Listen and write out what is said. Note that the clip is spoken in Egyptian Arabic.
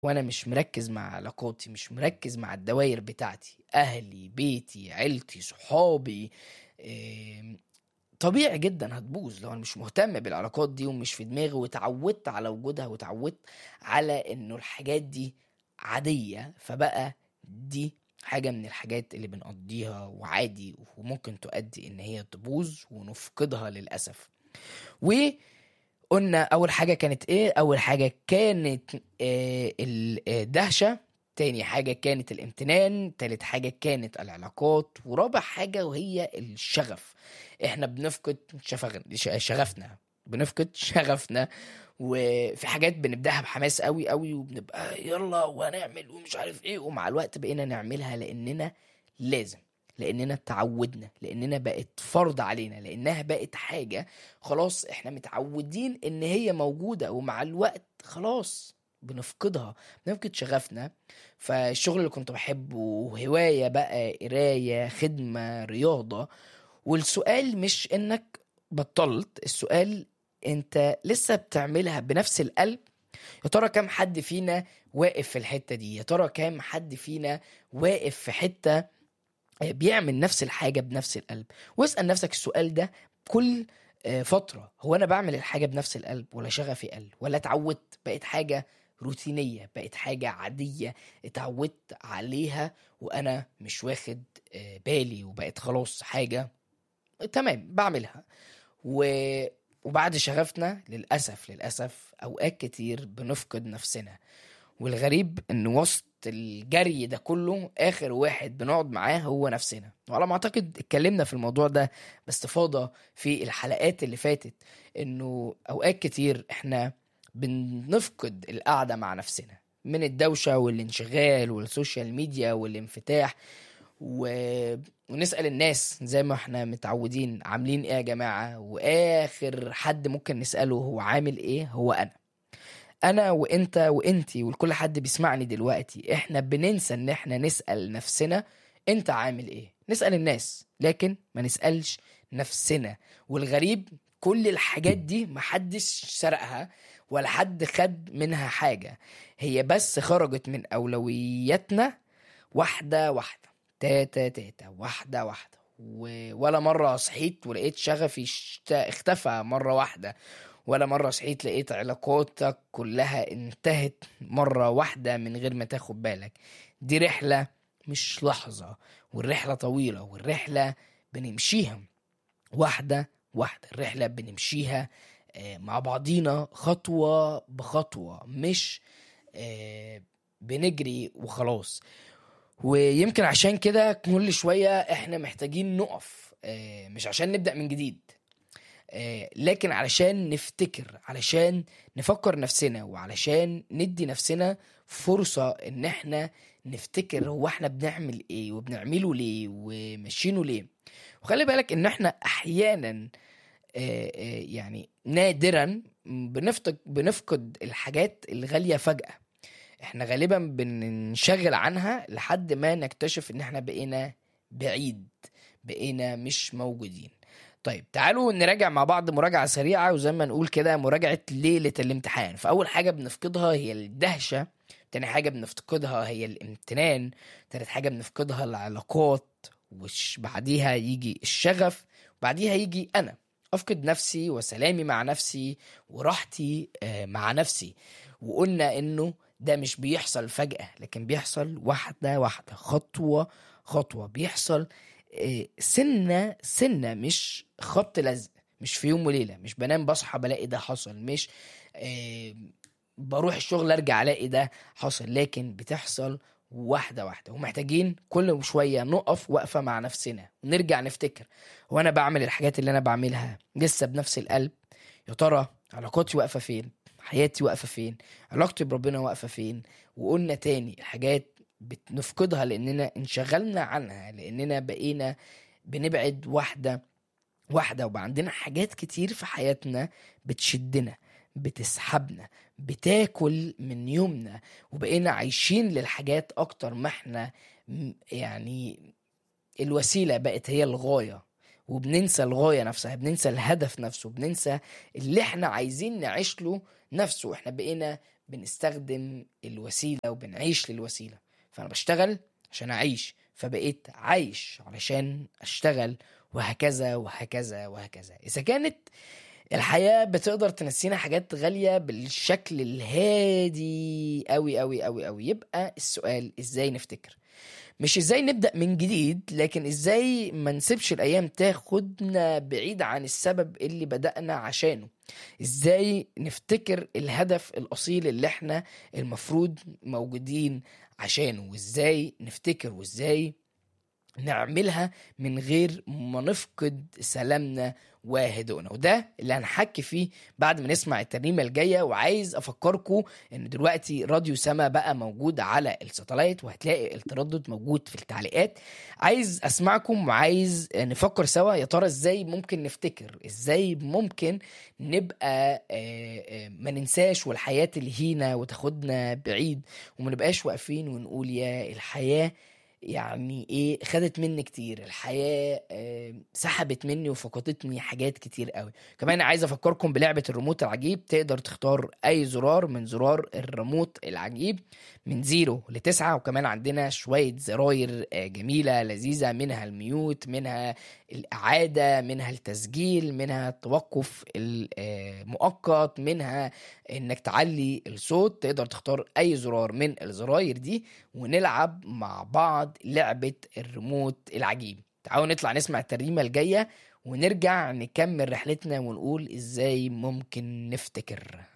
وانا مش مركز مع علاقاتي مش مركز مع الدوائر بتاعتي اهلي بيتي عيلتي صحابي إيه طبيعي جدا هتبوظ لو انا مش مهتم بالعلاقات دي ومش في دماغي واتعودت على وجودها واتعودت على انه الحاجات دي عادية فبقى دي حاجة من الحاجات اللي بنقضيها وعادي وممكن تؤدي ان هي تبوظ ونفقدها للأسف وقلنا اول حاجة كانت ايه اول حاجة كانت آه، الدهشة تاني حاجة كانت الامتنان تالت حاجة كانت العلاقات ورابع حاجة وهي الشغف احنا بنفقد شفغ... ش- شغفنا بنفقد شغفنا وفي حاجات بنبداها بحماس قوي قوي وبنبقى يلا وهنعمل ومش عارف ايه ومع الوقت بقينا نعملها لاننا لازم لاننا تعودنا لاننا بقت فرض علينا لانها بقت حاجه خلاص احنا متعودين ان هي موجوده ومع الوقت خلاص بنفقدها بنفقد شغفنا فالشغل اللي كنت بحبه هوايه بقى قرايه خدمه رياضه والسؤال مش انك بطلت السؤال انت لسه بتعملها بنفس القلب يا ترى كام حد فينا واقف في الحتة دي يا ترى كام حد فينا واقف في حتة بيعمل نفس الحاجة بنفس القلب واسأل نفسك السؤال ده كل آه، فترة هو أنا بعمل الحاجة بنفس القلب ولا شغفي قل ولا اتعودت بقت حاجة روتينية بقت حاجة عادية اتعودت عليها وأنا مش واخد آه، بالي وبقت خلاص حاجة تمام بعملها و... وبعد شغفنا للأسف للأسف أوقات كتير بنفقد نفسنا والغريب إن وسط الجري ده كله آخر واحد بنقعد معاه هو نفسنا وعلى ما أعتقد اتكلمنا في الموضوع ده باستفاضة في الحلقات اللي فاتت إنه أوقات كتير إحنا بنفقد القعدة مع نفسنا من الدوشة والانشغال والسوشيال ميديا والانفتاح و... ونسأل الناس زي ما احنا متعودين عاملين ايه يا جماعة واخر حد ممكن نسأله هو عامل ايه هو انا انا وانت وانتي وكل حد بيسمعني دلوقتي احنا بننسى ان احنا نسأل نفسنا انت عامل ايه نسأل الناس لكن ما نسألش نفسنا والغريب كل الحاجات دي محدش سرقها ولا حد خد منها حاجة هي بس خرجت من أولوياتنا واحدة واحدة تاتا تاتا واحدة واحدة و... ولا مرة صحيت ولقيت شغفي اشت... اختفى مرة واحدة ولا مرة صحيت لقيت علاقاتك كلها انتهت مرة واحدة من غير ما تاخد بالك دي رحلة مش لحظة والرحلة طويلة والرحلة بنمشيها واحدة واحدة الرحلة بنمشيها آه، مع بعضينا خطوة بخطوة مش آه، بنجري وخلاص ويمكن عشان كده كل شوية احنا محتاجين نقف آه، مش عشان نبدأ من جديد آه، لكن علشان نفتكر علشان نفكر نفسنا وعلشان ندي نفسنا فرصة ان احنا نفتكر هو احنا بنعمل ايه وبنعمله ليه وماشيينه ليه وخلي بالك ان احنا احيانا آه، آه، يعني نادرا بنفقد بنفقد الحاجات الغالية فجأة احنا غالبا بننشغل عنها لحد ما نكتشف ان احنا بقينا بعيد بقينا مش موجودين طيب تعالوا نراجع مع بعض مراجعة سريعة وزي ما نقول كده مراجعة ليلة الامتحان فأول حاجة بنفقدها هي الدهشة تاني حاجة بنفقدها هي الامتنان تالت حاجة بنفقدها العلاقات وش بعديها يجي الشغف وبعديها يجي أنا أفقد نفسي وسلامي مع نفسي وراحتي آه، مع نفسي وقلنا إنه ده مش بيحصل فجأة لكن بيحصل واحدة واحدة خطوة خطوة بيحصل آه، سنة سنة مش خبط لزق مش في يوم وليلة مش بنام بصحى بلاقي ده حصل مش آه، بروح الشغل ارجع الاقي ده حصل لكن بتحصل واحدة واحدة ومحتاجين كل شوية نقف وقفة مع نفسنا ونرجع نفتكر وانا بعمل الحاجات اللي انا بعملها لسه بنفس القلب يا ترى علاقاتي واقفة فين حياتي واقفة فين علاقتي بربنا واقفة فين وقلنا تاني الحاجات بنفقدها لاننا انشغلنا عنها لاننا بقينا بنبعد واحدة واحدة وبقى عندنا حاجات كتير في حياتنا بتشدنا بتسحبنا بتاكل من يومنا وبقينا عايشين للحاجات اكتر ما احنا م- يعني الوسيلة بقت هي الغاية وبننسى الغاية نفسها بننسى الهدف نفسه بننسى اللي احنا عايزين نعيش له نفسه احنا بقينا بنستخدم الوسيلة وبنعيش للوسيلة فأنا بشتغل عشان أعيش فبقيت عايش علشان أشتغل وهكذا وهكذا وهكذا إذا كانت الحياة بتقدر تنسينا حاجات غالية بالشكل الهادي أوي أوي أوي أوي يبقى السؤال إزاي نفتكر مش ازاي نبدأ من جديد لكن ازاي ما نسيبش الأيام تاخدنا بعيد عن السبب اللي بدأنا عشانه ازاي نفتكر الهدف الأصيل اللي احنا المفروض موجودين عشانه وازاي نفتكر وازاي نعملها من غير ما نفقد سلامنا وهدوءنا وده اللي هنحكي فيه بعد ما نسمع الترنيمة الجاية وعايز أفكركم إن دلوقتي راديو سما بقى موجود على الساتلايت وهتلاقي التردد موجود في التعليقات عايز أسمعكم وعايز نفكر سوا يا ترى إزاي ممكن نفتكر إزاي ممكن نبقى آه، آه، ما ننساش والحياة تلهينا وتاخدنا بعيد وما نبقاش واقفين ونقول يا الحياة يعني ايه خدت مني كتير الحياة آه، سحبت مني وفقدتني حاجات كتير قوي كمان عايز افكركم بلعبة الريموت العجيب تقدر تختار اي زرار من زرار الريموت العجيب من زيرو لتسعة وكمان عندنا شوية زراير آه، جميلة لذيذة منها الميوت منها الإعادة منها التسجيل منها التوقف المؤقت منها انك تعلي الصوت تقدر تختار اي زرار من الزراير دي ونلعب مع بعض لعبة الريموت العجيب تعالوا نطلع نسمع الترنيمة الجاية ونرجع نكمل رحلتنا ونقول ازاي ممكن نفتكر